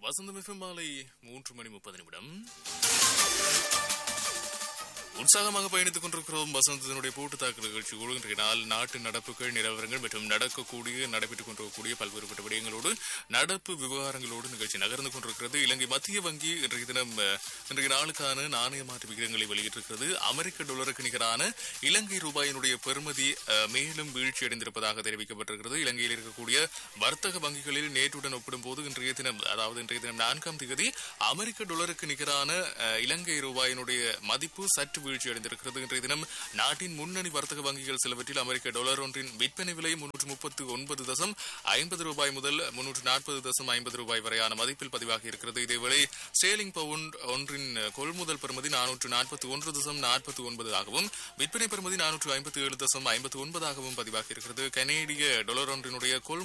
வசந்தம் FM மாலை மூன்று மணி முப்பது நிமிடம் உற்சாகமாக பயணித்துக் கொண்டிருக்கிறோம் வசந்தத்தினுடைய போட்டு தாக்கல் நிகழ்ச்சியோடு இன்றைய நாள் நாட்டு நடப்புகள் நிலவரங்கள் மற்றும் நடக்கக்கூடிய நடைபெற்றுக் கொண்டிருக்கக்கூடிய பல்வேறுபட்ட விடயங்களோடு நடப்பு விவகாரங்களோடு நிகழ்ச்சி நகர்ந்து கொண்டிருக்கிறது இலங்கை மத்திய வங்கி இன்றைய தினம் அஹ், இன்றைய நாளுக்கான நாணய மாற்று விகிதங்களை வெளியிட்டிருக்கிறது அமெரிக்க டாலருக்கு நிகரான இலங்கை ரூபாயினுடைய பெறுமதி அஹ், மேலும் வீழ்ச்சி அடைந்திருப்பதாக தெரிவிக்கப்பட்டிருக்கிறது இலங்கையில் இருக்கக்கூடிய வர்த்தக வங்கிகளில் நேற்றுடன் ஒப்பிடும்போது இன்றைய தினம் அதாவது இன்றைய தினம் நான்காம் தேதி அமெரிக்க டாலருக்கு நிகரான அஹ், இலங்கை ரூபாயினுடைய மதிப்பு சற்று வீழ்ச்சி அடைந்திருக்கிறது இன்றைய தினம் நாட்டின் முன்னணி வர்த்தக வங்கிகள் சிலவற்றில் அமெரிக்க டாலர் ஒன்றின் விற்பனை விலை முன்னூற்று முப்பத்து ஒன்பது தசம் ஐம்பது ரூபாய் முதல் முன்னூற்று நாற்பது தசம் ஐம்பது ரூபாய் வரையான மதிப்பில் பதிவாகி இருக்கிறது இதேவேளை சேலிங் பவுண்ட் ஒன்றின் கொள்முதல் பெறுமதி நானூற்று நாற்பத்தி ஒன்று தசம் நாற்பத்தி ஒன்பது ஆகவும் விற்பனை பெறுமதி நானூற்று ஐம்பத்தி ஏழு தசம் ஐம்பத்தி ஒன்பதாகவும் பதிவாகி இருக்கிறது கனேடிய டாலர் ஒன்றினுடைய கொள்